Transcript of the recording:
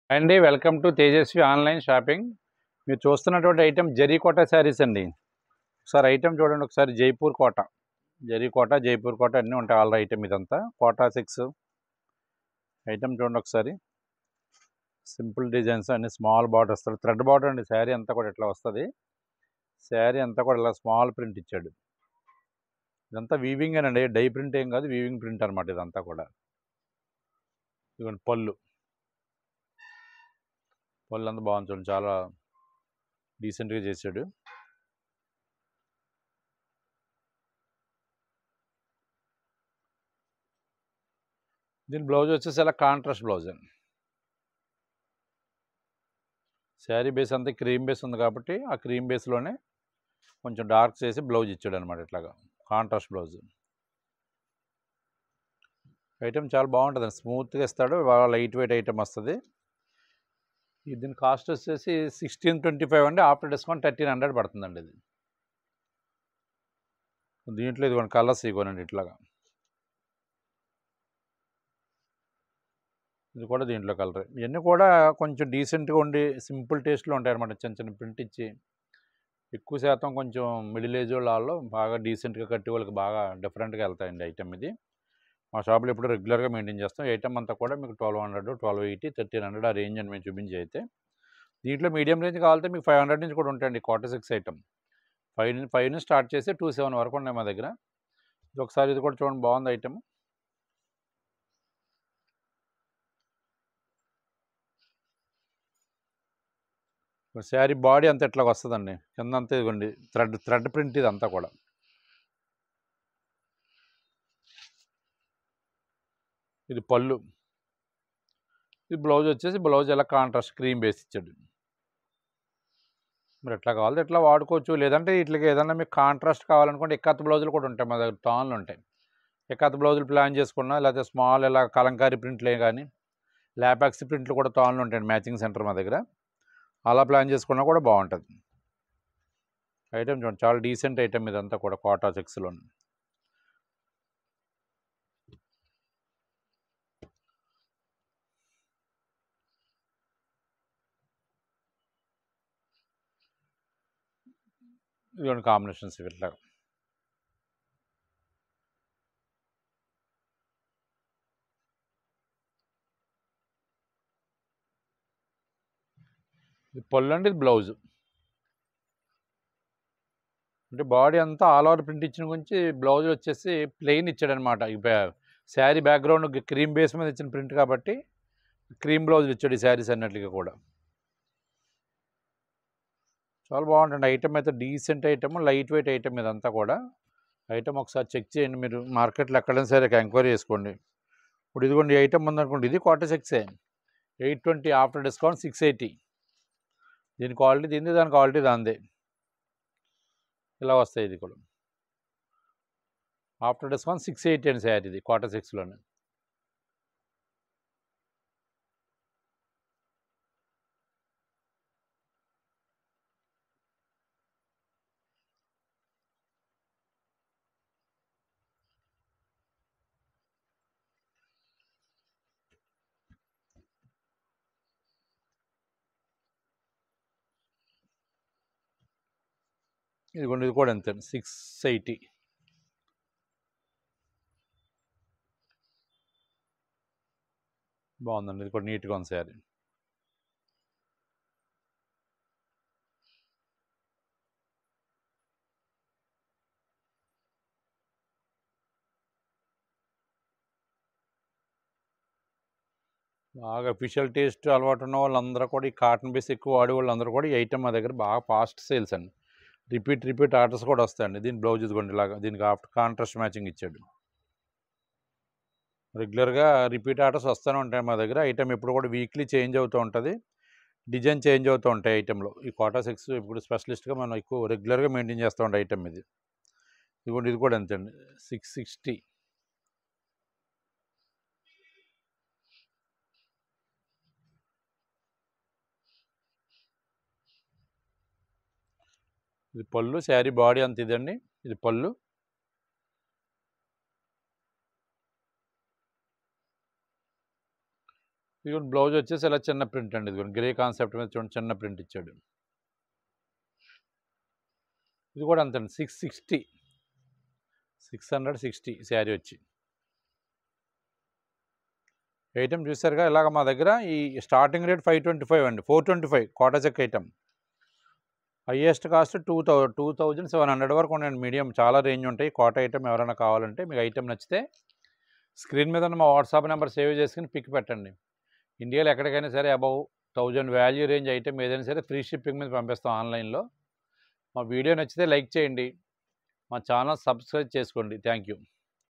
అండి welcome to Tejaswi online shopping మీరు చూస్తున్నటువంటి ఐటెం జరీ కోట శారీస్ అండి ఒకసారి ఐటెం చూడండి ఒకసారి జైపూర్ కోట జరీ కోట జైపూర్ కోట అన్నీ ఉంటాయి ఆల్ ఐటెం ఇదంతా కోటా సిక్స్ ఐటెం చూడండి ఒకసారి సింపుల్ డిజైన్స్ అన్ని స్మాల్ బార్డర్ వస్తుంది థ్రెడ్ బార్డర్ అండి శారీ అంతా కూడా ఇట్లా వస్తుంది శారీ అంతా కూడా ఇలా స్మాల్ ప్రింట్ ఇచ్చాడు ఇదంతా వీవింగ్ అండి డై ప్రింట్ ఏం కాదు వీవింగ్ ప్రింట్ అనమాట ఇదంతా కూడా ఇదిగోండి పళ్ళు పళ్ళు అంతా బాగుంది చూడండి చాలా డీసెంట్గా చేశాడు దీని బ్లౌజ్ వచ్చేసి ఇలా కాంట్రాస్ట్ బ్లౌజ్ అండి శారీ బేస్ అంతా క్రీమ్ బేస్ ఉంది కాబట్టి ఆ క్రీమ్ బేస్లోనే కొంచెం డార్క్ చేసి బ్లౌజ్ ఇచ్చాడు అనమాట ఇట్లాగా కాంట్రాస్ట్ బ్లౌజ్ ఐటమ్ చాలా బాగుంటుంది స్మూత్గా ఇస్తాడు బాగా లైట్ వెయిట్ ఐటమ్ వస్తుంది ఇది దీని కాస్ట్ వచ్చేసి సిక్స్టీన్ ట్వంటీ ఫైవ్ అండి ఆఫ్టర్ డిస్కౌంట్ థర్టీన్ హండ్రెడ్ పడుతుందండి ఇది దీంట్లో ఇదిగోండి కలర్స్ ఇవ్వనండి ఇట్లాగా ఇది కూడా దీంట్లో కలర్ ఇవన్నీ కూడా కొంచెం డీసెంట్గా ఉండి సింపుల్ టేస్ట్లో ఉంటాయి అనమాట చిన్న చిన్న ప్రింట్ ఇచ్చి ఎక్కువ శాతం కొంచెం మిడిల్ ఏజ్ వాళ్ళు బాగా డీసెంట్గా కట్టి వాళ్ళకి బాగా డిఫరెంట్గా వెళ్తాయండి ఐటమ్ ఇది మా షాప్లో ఎప్పుడు రెగ్యులర్గా మెయింటైన్ చేస్తాం ఐటమ్ అంతా కూడా మీకు twelve hundred twelve eighty thirteen hundred ఆ రేంజ్ అని మేము చూపించి అయితే దీంట్లో మీడియం రేంజ్ కావాలంటే మీకు ఫైవ్ హండ్రెడ్ నుంచి కూడా ఉంటాయండి quarter six item five five నుంచి స్టార్ట్ చేసి టూ సెవెన్ వరకు ఉన్నాయి మా దగ్గర ఇది ఒకసారి ఇది కూడా చూడండి బాగుంది ఐటమ్ శారీ బాడీ అంతా ఇట్లా వస్తుందండి కింద అంతా ఇదిగోండి థ్రెడ్ థ్రెడ్ ప్రింట్ ఇది అంతా కూడా ఇది పళ్ళు ఇది బ్లౌజ్ వచ్చేసి బ్లౌజ్ ఎలా కాంట్రాస్ట్ క్రీమ్ బేస్ ఇచ్చాడు మీరు ఎట్లా కావాలి ఎట్లా వాడుకోవచ్చు లేదంటే ఇట్లకి ఏదన్నా మీకు కాంట్రాస్ట్ కావాలనుకుంటే ఎక్కత్ బ్లౌజులు కూడా ఉంటాయి మా దగ్గర టాన్లు ఉంటాయి ఎక్కత్ బ్లౌజులు ప్లాన్ చేసుకున్నా లేకపోతే స్మాల్ ఇలా కలంకారీ ప్రింట్లే కానీ ల్యాపాక్స్ ప్రింట్లు కూడా తాన్లు ఉంటాయండి మ్యాచింగ్ సెంటర్ మా దగ్గర అలా ప్లాన్ చేసుకున్నా కూడా బాగుంటుంది ఐటమ్ చూడండి చాలా డీసెంట్ ఐటమ్ ఇదంతా కూడా కోటా చెక్స్లో ఇదిగోండి కాంబినేషన్స్ ఇట్లా ఇది పళ్ళు అంటే ఇది బ్లౌజ్ అంటే బాడీ అంతా ఆల్ ఓవర్ ప్రింట్ ఇచ్చిన గురించి బ్లౌజ్ వచ్చేసి ప్లెయిన్ ఇచ్చాడనమాట ఈ శారీ బ్యాక్గ్రౌండ్ క్రీమ్ బేస్ మీద ఇచ్చిన ప్రింట్ కాబట్టి క్రీమ్ బ్లౌజ్ ఇచ్చాడు ఈ శారీస్ అన్నట్లుగా కూడా చాలా బాగుంటుంది ఐటమ్ అయితే decent item light weight item ఇదంతా కూడా ఐటమ్ ఒకసారి చెక్ చేయండి మీరు మార్కెట్లో ఎక్కడైనా సరే ఎంక్వైరీ చేసుకోండి ఇప్పుడు ఇదిగోండి ఐటమ్ ఉందనుకోండి ఇది క్వార్టర్ సిక్సే eight twenty after discount six eighty దీని క్వాలిటీ దీనిది దాని క్వాలిటీ దాందే ఇలా వస్తాయి ఇది కూడా ఆఫ్టర్ డిస్కౌంట్ సిక్స్ ఎయిటీ అండి శారీ ఇది క్వార్టర్ సిక్స్లోనే ఇదిగోండి ఇది కూడా అంతే సిక్స్ ఎయిటీ బాగుందండి ఇది కూడా నీట్గా ఉంది శారీ బాగా అఫీషియల్ టేస్ట్ అలవాటు ఉన్న వాళ్ళందరూ కూడా ఈ కాటన్ బేస్ ఎక్కువ వాడే వాళ్ళందరూ కూడా ఈ ఐటమ్ మా దగ్గర బాగా ఫాస్ట్ సేల్స్ అండి రిపీట్ రిపీట్ ఆర్డర్స్ కూడా వస్తాయండి దీని బ్లౌజ్ ఇదిగోండి ఇలాగా దీనికి ఆఫ్టర్ కాంట్రాస్ట్ మ్యాచింగ్ ఇచ్చాడు రెగ్యులర్గా రిపీట్ ఆర్డర్స్ వస్తూనే ఉంటాయి మా దగ్గర ఐటమ్ ఎప్పుడు కూడా వీక్లీ చేంజ్ అవుతూ ఉంటుంది డిజైన్ చేంజ్ అవుతూ ఉంటాయి ఐటెంలో ఈ కోటా సిక్స్ ఇప్పుడు స్పెషలిస్ట్గా మనం ఎక్కువ రెగ్యులర్గా మెయింటైన్ చేస్తూ ఉంటాం ఐటమ్ ఇది ఇదిగోండి ఇది కూడా అంతే అండి సిక్స్ సిక్స్టీ ఇది పళ్ళు శారీ బాడీ అంత ఇదండి ఇది పళ్ళు ఇది బ్లౌజ్ వచ్చేసి ఇలా చిన్న ప్రింట్ అండి ఇది గ్రే కాన్సెప్ట్ మీద చూడండి చిన్న ప్రింట్ ఇచ్చాడు ఇది కూడా అంతండి six sixty six hundred sixty sari వచ్చి ఐటమ్ చూసారుగా ఇలాగ మా దగ్గర ఈ starting rate five twenty five అండి four twenty five Kota check item highest cost two థౌ టూ థౌజండ్ సెవెన్ హండ్రెడ్ వరకు ఉన్నాయండి మీడియం చాలా రేంజ్ ఉంటాయి కోట ఐటమ్ ఎవరైనా కావాలంటే మీకు ఐటమ్ నచ్చితే స్క్రీన్ మీద ఉన్న మా వాట్సాప్ నెంబర్ సేవ్ చేసుకుని పిక్ పెట్టండి ఇండియాలో ఎక్కడికైనా సరే above thousand value range item ఏదైనా సరే ఫ్రీ షిప్పింగ్ మీద పంపిస్తాం ఆన్లైన్లో మా వీడియో నచ్చితే లైక్ చేయండి మా ఛానల్ సబ్స్క్రైబ్ చేసుకోండి థ్యాంక్ యూ